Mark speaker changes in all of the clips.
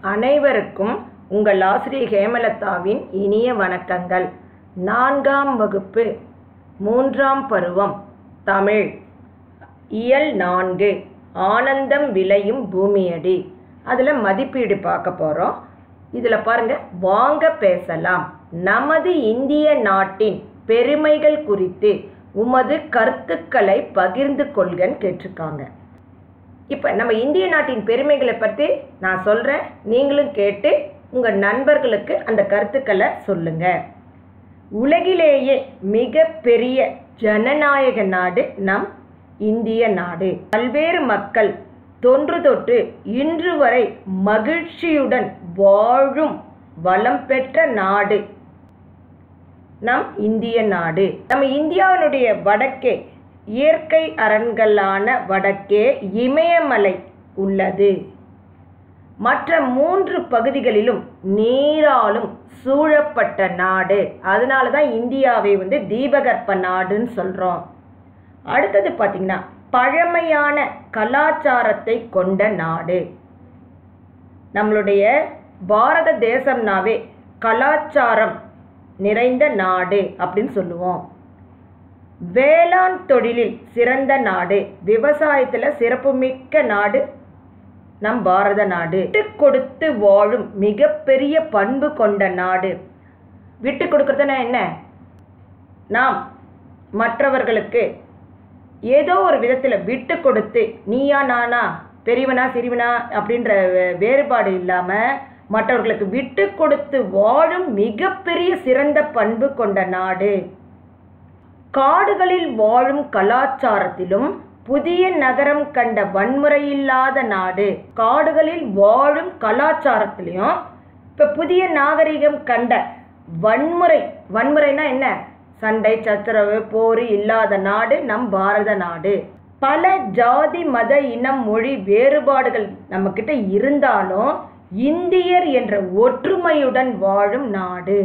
Speaker 1: அனைவருக்கும் உங்கள் ஆசிரியர் ஹேமலதாவின் இனிய வணக்கங்கள் நான்காம் வகுப்பு மூன்றாம் பருவம் தமிழ் இயல் நான்கு ஆனந்தம் விளையும் பூமியடி அதில் மதிப்பீடு பார்க்க போகிறோம் இதில் பாருங்க வாங்க பேசலாம் நமது இந்திய நாட்டின் பெருமைகள் குறித்து உமது கருத்துக்களை பகிர்ந்து கொள்கன்னு கேட்டிருக்காங்க இப்போ நம்ம இந்திய நாட்டின் பெருமைகளை பற்றி நான் சொல்கிறேன் நீங்களும் கேட்டு உங்கள் நண்பர்களுக்கு அந்த கருத்துக்களை சொல்லுங்கள் உலகிலேயே மிக பெரிய ஜனநாயக நாடு நம் இந்திய நாடு பல்வேறு மக்கள் தொன்று தொட்டு இன்று வரை மகிழ்ச்சியுடன் வாழும் வளம் பெற்ற நாடு நம் இந்திய நாடு நம்ம இந்தியாவினுடைய வடக்கே இயற்கை அரண்களான வடக்கே இமயமலை உள்ளது மற்ற மூன்று பகுதிகளிலும் நீராலும் சூழப்பட்ட நாடு அதனால தான் இந்தியாவை வந்து தீபகற்ப நாடுன்னு சொல்கிறோம் அடுத்தது பார்த்திங்கன்னா பழமையான கலாச்சாரத்தை கொண்ட நாடு நம்மளுடைய பாரத தேசம்னாவே கலாச்சாரம் நிறைந்த நாடு அப்படின்னு சொல்லுவோம் வேளாண் தொழிலில் சிறந்த நாடு விவசாயத்தில் சிறப்புமிக்க நாடு நம் பாரத நாடு விட்டு கொடுத்து வாழும் மிகப்பெரிய பண்பு கொண்ட நாடு விட்டு கொடுக்கறதுனா என்ன நாம் மற்றவர்களுக்கு ஏதோ ஒரு விதத்தில் விட்டு கொடுத்து நீயா நானா பெரியவனா சிறிவனா அப்படின்ற வேறுபாடு இல்லாமல் மற்றவர்களுக்கு விட்டு கொடுத்து வாழும் மிகப்பெரிய சிறந்த பண்பு கொண்ட நாடு காடுகளில் வாழும் கலாச்சாரத்திலும் புதிய நகரம் கண்ட வன்முறையில்லாத நாடு காடுகளில் வாழும் கலாச்சாரத்திலையும் இப்போ புதிய நாகரிகம் கண்ட வன்முறை வன்முறைனா என்ன சண்டை சச்சரவு போர் இல்லாத நாடு நம் பாரத நாடு பல ஜாதி மத இனம் மொழி வேறுபாடுகள் நம்மக்கிட்ட இருந்தாலும் இந்தியர் என்ற ஒற்றுமையுடன் வாழும் நாடு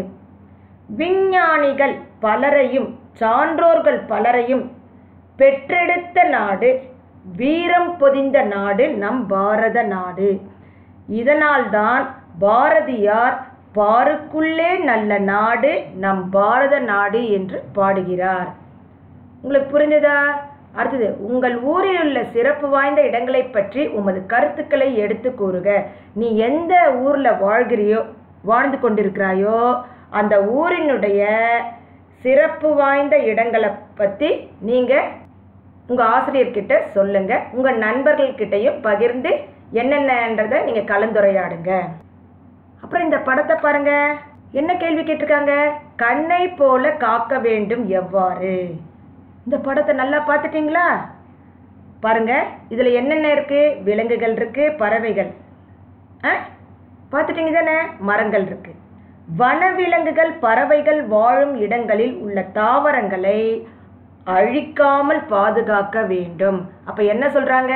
Speaker 1: விஞ்ஞானிகள் பலரையும் சான்றோர்கள் பலரையும் பெற்றெடுத்த நாடு வீரம் பொதிந்த நாடு நம் பாரத நாடு இதனால்தான் பாரதியார் பாருக்குள்ளே நல்ல நாடு நம் பாரத நாடு என்று பாடுகிறார் உங்களுக்கு புரிஞ்சதா அடுத்தது உங்கள் ஊரில் உள்ள சிறப்பு வாய்ந்த இடங்களை பற்றி உமது கருத்துக்களை எடுத்து கூறுக நீ எந்த ஊரில் வாழ்கிறியோ வாழ்ந்து கொண்டிருக்கிறாயோ அந்த ஊரினுடைய சிறப்பு வாய்ந்த இடங்களை பற்றி நீங்கள் உங்கள் ஆசிரியர்கிட்ட சொல்லுங்கள் உங்கள் நண்பர்கள்கிட்டையும் பகிர்ந்து என்னென்னன்றதை நீங்கள் கலந்துரையாடுங்க அப்புறம் இந்த படத்தை பாருங்க என்ன கேள்வி கேட்டிருக்காங்க கண்ணை போல காக்க வேண்டும் எவ்வாறு இந்த படத்தை நல்லா பார்த்துட்டீங்களா பாருங்க இதில் என்னென்ன இருக்கு விலங்குகள் இருக்கு பறவைகள் ஆ பார்த்துட்டீங்க தானே மரங்கள் இருக்கு வனவிலங்குகள் பறவைகள் வாழும் இடங்களில் உள்ள தாவரங்களை அழிக்காமல் பாதுகாக்க வேண்டும் அப்போ என்ன சொல்கிறாங்க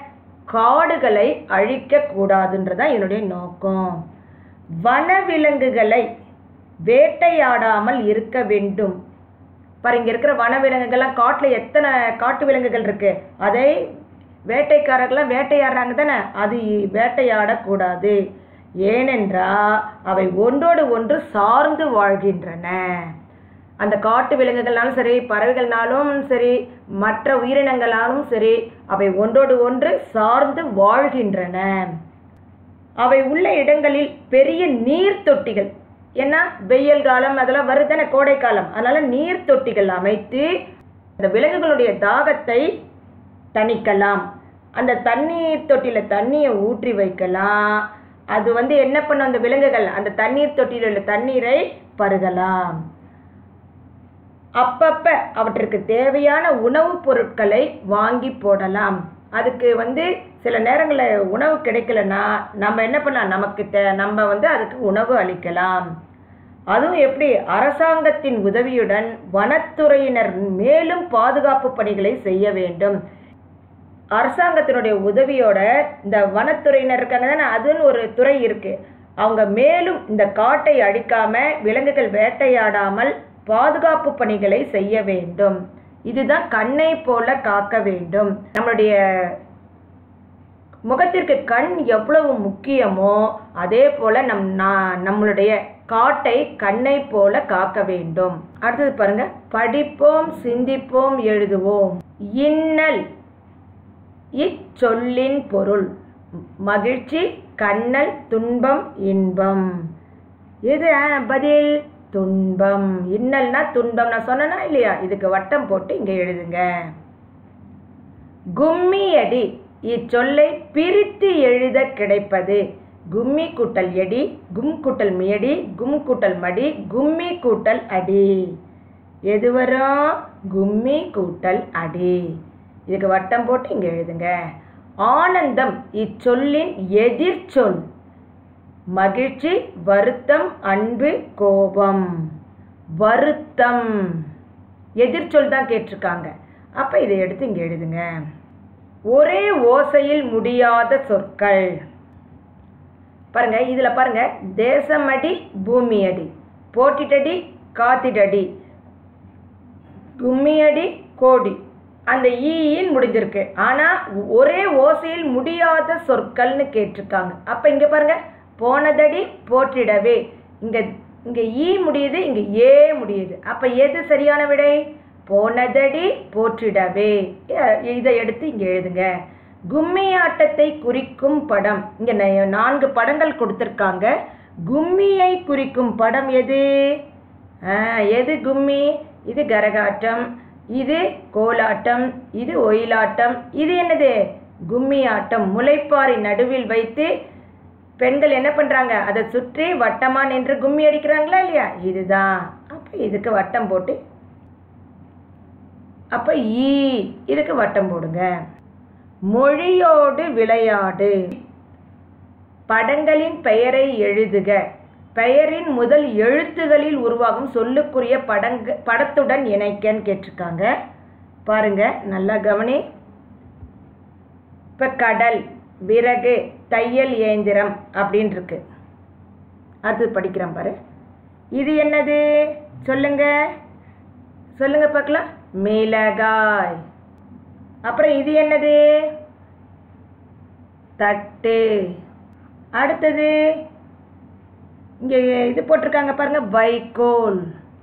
Speaker 1: காடுகளை அழிக்க கூடாதுன்றதான் என்னுடைய நோக்கம் வனவிலங்குகளை வேட்டையாடாமல் இருக்க வேண்டும் பாரு இங்கே இருக்கிற வனவிலங்குகள்லாம் காட்டில் எத்தனை காட்டு விலங்குகள் இருக்கு அதை வேட்டைக்காரர்கள்லாம் வேட்டையாடுறாங்க தானே அது வேட்டையாடக்கூடாது ஏனென்றால் அவை ஒன்றோடு ஒன்று சார்ந்து வாழ்கின்றன அந்த காட்டு விலங்குகள்னாலும் சரி பறவைகள்னாலும் சரி மற்ற உயிரினங்களாலும் சரி அவை ஒன்றோடு ஒன்று சார்ந்து வாழ்கின்றன அவை உள்ள இடங்களில் பெரிய நீர் தொட்டிகள் ஏன்னா வெயில் காலம் அதெல்லாம் வருதானே கோடை காலம் அதனால நீர் தொட்டிகள் அமைத்து அந்த விலங்குகளுடைய தாகத்தை தணிக்கலாம் அந்த தண்ணீர் தொட்டியில் தண்ணியை ஊற்றி வைக்கலாம் அது வந்து என்ன பண்ணும் அந்த விலங்குகள் அந்த தண்ணீர் தொட்டியில் உள்ள தண்ணீரை பருகலாம் அப்பப்ப அவற்றிற்கு தேவையான உணவுப் பொருட்களை வாங்கி போடலாம் அதுக்கு வந்து சில நேரங்களில் உணவு கிடைக்கலன்னா நம்ம என்ன பண்ணலாம் நமக்கு தே நம்ம வந்து அதுக்கு உணவு அளிக்கலாம் அதுவும் எப்படி அரசாங்கத்தின் உதவியுடன் வனத்துறையினர் மேலும் பாதுகாப்பு பணிகளை செய்ய வேண்டும் அரசாங்கத்தினுடைய உதவியோட இந்த வனத்துறையினர் இருக்காங்க தானே அதுன்னு ஒரு துறை இருக்கு அவங்க மேலும் இந்த காட்டை அழிக்காம விலங்குகள் வேட்டையாடாமல் பாதுகாப்பு பணிகளை செய்ய வேண்டும் இதுதான் கண்ணை போல காக்க வேண்டும் நம்மளுடைய முகத்திற்கு கண் எவ்வளவு முக்கியமோ அதே போல நம் நா- நம்மளுடைய காட்டை கண்ணை போல காக்க வேண்டும் அடுத்தது பாருங்க படிப்போம் சிந்திப்போம் எழுதுவோம் இன்னல் இச்சொல்லின் பொருள் மகிழ்ச்சி கண்ணல் துன்பம் இன்பம் இது ஆ, பதில் துன்பம் இன்னல்னா துன்பம் நான் சொன்னேனா இல்லையா இதுக்கு வட்டம் போட்டு இங்க எழுதுங்க கும்மியடி இச்சொல்லை பிரித்து எழுத கிடைப்பது கும்மி கூட்டல் எடி கும் கூட்டல் மியடி கும் கூட்டல் மடி கும்மி கூட்டல் அடி எது வரும் கும்மி கூட்டல் அடி இதுக்கு வட்டம் போட்டு இங்க எழுதுங்க ஆனந்தம் இச்சொல்லின் எதிர்ச்சொல் மகிழ்ச்சி வருத்தம் அன்பு கோபம் வருத்தம் எதிர்ச்சொல் தான் கேட்டிருக்காங்க அப்போ இதை எடுத்து இங்கே எழுதுங்க ஒரே ஓசையில் முடியாத சொற்கள் பாருங்க இதில் பாருங்க தேசமடி பூமியடி போட்டிட்டடி காத்திடடி கும்மியடி கோடி அந்த ஈயின் முடிஞ்சிருக்கு ஆனால் ஒரே ஓசையில் முடியாத சொற்கள்னு கேட்டிருக்காங்க அப்போ இங்கே பாருங்க போனதடி போற்றிடவே இங்கே இங்கே ஈ முடியுது இங்கே ஏ முடியுது அப்போ எது சரியான விடை போனதடி போற்றிடவே இ- இதை எடுத்து இங்கே எழுதுங்க கும்மி ஆட்டத்தை குறிக்கும் படம் இங்கே நான்கு படங்கள் கொடுத்துருக்காங்க கும்மியை குறிக்கும் படம் எது ஆ, எது கும்மி இது கரகாட்டம் இது கோலாட்டம் இது ஒயிலாட்டம் இது என்னது கும்மி ஆட்டம் முளைப்பாரி நடுவில் வைத்து பெண்கள் என்ன பண்றாங்க அதை சுற்றி வட்டமா நின்று கும்மி அடிக்கிறாங்களா இல்லையா இதுதான் அப்ப இதுக்கு வட்டம் போட்டு அப்ப ஈ இதுக்கு வட்டம் போடுங்க மொழியோடு விளையாடு படங்களின் பெயரை எழுதுக பெயரின் முதல் எழுத்துகளில் உருவாகும் சொல்லுக்குரிய படங்க படத்துடன் இணைக்கன்னு கேட்டிருக்காங்க பாருங்க நல்லா கவனி இப்போ கடல் விறகு தையல் இயந்திரம் அப்படின்னு இருக்கு அது படிக்கிறேன் பாரு இது என்னது சொல்லுங்க சொல்லுங்க பார்க்கலாம் மிளகாய் அப்புறம் இது என்னது தட்டு அடுத்தது இங்கே இது போட்டிருக்காங்க பாருங்க வைக்கோல்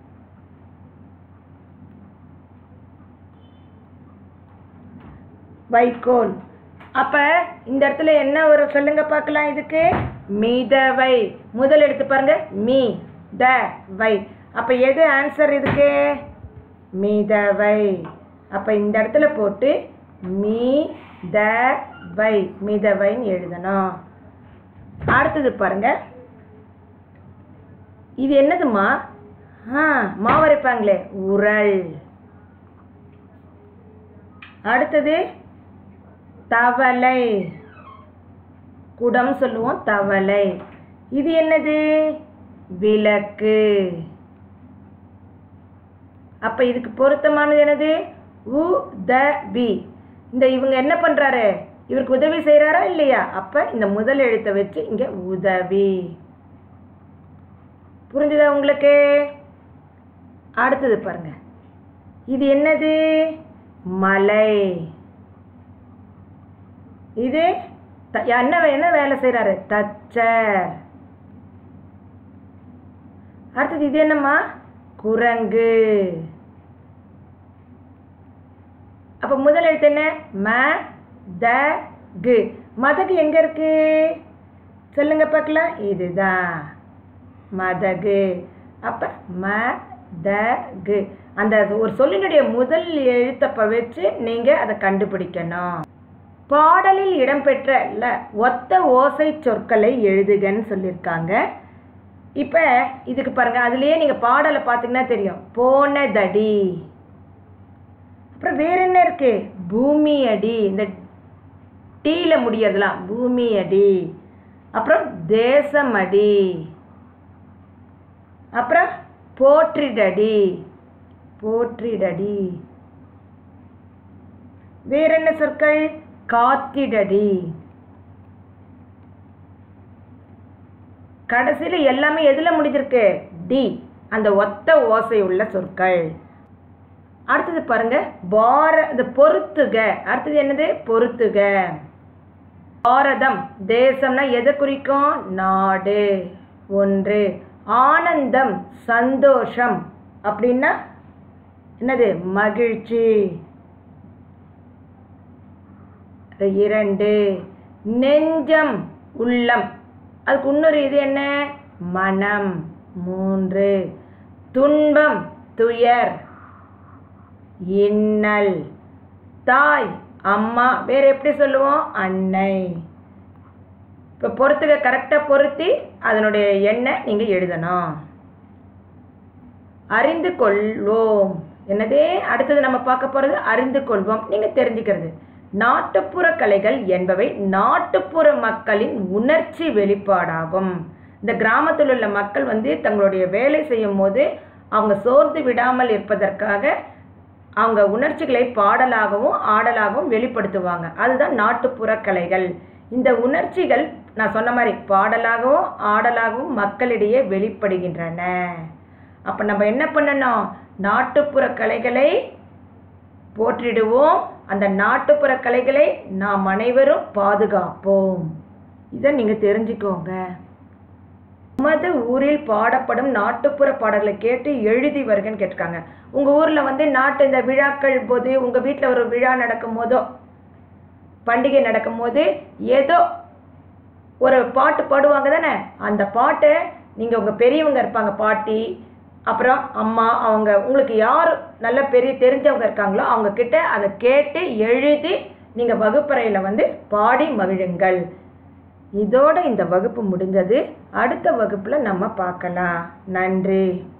Speaker 1: வைக்கோல் அப்ப இந்த இடத்துல என்ன ஒரு சொல்லுங்க பார்க்கலாம் இதுக்கு மிதவை முதல் எடுத்து பாருங்க மீ த வை அப்ப எது ஆன்சர் இதுக்கு மிதவை அப்ப இந்த இடத்துல போட்டு மீ த வை மிதவைன்னு எழுதணும் அடுத்தது பாருங்க இது என்னதுமா ஆ மாவு அரைப்பாங்களே உரல் அடுத்தது தவளை குடம் சொல்லுவோம் தவளை இது என்னது விளக்கு அப்ப இதுக்கு பொருத்தமானது என்னது உ த வி இந்த இவங்க என்ன பண்றாரு இவருக்கு உதவி செய்றாரா இல்லையா அப்ப இந்த முதல் எழுத்தை வச்சு இங்க உதவி புரிஞ்சுதா உங்களுக்கு அடுத்தது பாருங்க இது என்னது மலை இது த- என்ன வே- என்ன வேலை செய்றாரு தச்சர் அடுத்தது இது என்னம்மா குரங்கு அப்ப முதல் எழுத்து என்ன ம த கு மதகு எங்க இருக்கு சொல்லுங்க பார்க்கலாம் இதுதான் மதகு அப்ப ம த கு அந்த ஒரு சொல்லினுடைய முதல் எழுத்தப்ப வச்சு நீங்க அதை கண்டுபிடிக்கணும் பாடலில் இடம்பெற்ற ல ஒத்த ஓசை சொற்களை எழுதுகன்னு சொல்லியிருக்காங்க இப்போ இதுக்கு பாருங்க அதுலயே நீங்க பாடலை பார்த்தீங்கன்னா தெரியும் போனதடி அப்புறம் வேற என்ன இருக்கு பூமி அடி இந்த டீல முடியறதுலாம் பூமி அடி அப்புறம் தேசம் அடி அப்புறம் போற்றிடடி போற்றிடடி வேற என்ன சொற்கள் காத்திடடி கடைசியில எல்லாமே எதுல முடிஞ்சிருக்கு டி அந்த ஒத்த ஓசை உள்ள சொற்கள் அடுத்தது பாருங்க பார இந்த பொறுத்துக அடுத்தது என்னது பொறுத்துக பாரதம் தேசம்னா எதை குறிக்கும் நாடு ஒன்று ஆனந்தம் சந்தோஷம் அப்படின்னா என்னது மகிழ்ச்சி இரண்டு நெஞ்சம் உள்ளம் அதுக்கு இன்னொரு இது என்ன மனம் மூன்று துன்பம் துயர் இன்னல் தாய் அம்மா வேற எப்படி சொல்லுவோம் அன்னை இப்போ பொறுத்துக்க கரெக்டாக பொருத்தி அதனுடைய எண்ணை நீங்கள் எழுதணும் அறிந்து கொள்வோம் என்னதே அடுத்தது நம்ம பார்க்க போகிறது அறிந்து கொள்வோம் நீங்கள் தெரிஞ்சுக்கிறது நாட்டுப்புற கலைகள் என்பவை நாட்டுப்புற மக்களின் உணர்ச்சி வெளிப்பாடாகும் இந்த கிராமத்தில் உள்ள மக்கள் வந்து தங்களுடைய வேலை செய்யும் போது அவங்க சோர்ந்து விடாமல் இருப்பதற்காக அவங்க உணர்ச்சிகளை பாடலாகவும் ஆடலாகவும் வெளிப்படுத்துவாங்க அதுதான் நாட்டுப்புற கலைகள் இந்த உணர்ச்சிகள் நான் சொன்ன மாதிரி பாடலாகவும் ஆடலாகவும் மக்களிடையே வெளிப்படுகின்றன அப்போ நம்ம என்ன பண்ணணும் நாட்டுப்புற கலைகளை போற்றிடுவோம் அந்த நாட்டுப்புற கலைகளை நாம் அனைவரும் பாதுகாப்போம் இதை நீங்கள் தெரிஞ்சுக்கோங்க உமது ஊரில் பாடப்படும் நாட்டுப்புற பாடல்களை கேட்டு எழுதி வருகன்னு கேட்டிருக்காங்க உங்கள் ஊரில் வந்து நாட்டு இந்த விழாக்கள் போது உங்கள் வீட்டில் ஒரு விழா நடக்கும் போதோ பண்டிகை நடக்கும் போது ஏதோ ஒரு பாட்டு பாடுவாங்க தானே அந்த பாட்டை நீங்கள் உங்கள் பெரியவங்க இருப்பாங்க பாட்டி அப்புறம் அம்மா அவங்க உங்களுக்கு யார் நல்ல பெரிய தெரிஞ்சவங்க இருக்காங்களோ அவங்க கிட்ட அதை கேட்டு எழுதி நீங்கள் வகுப்பறையில் வந்து பாடி மகிழுங்கள் இதோட இந்த வகுப்பு முடிஞ்சது அடுத்த வகுப்பில் நம்ம பார்க்கலாம் நன்றி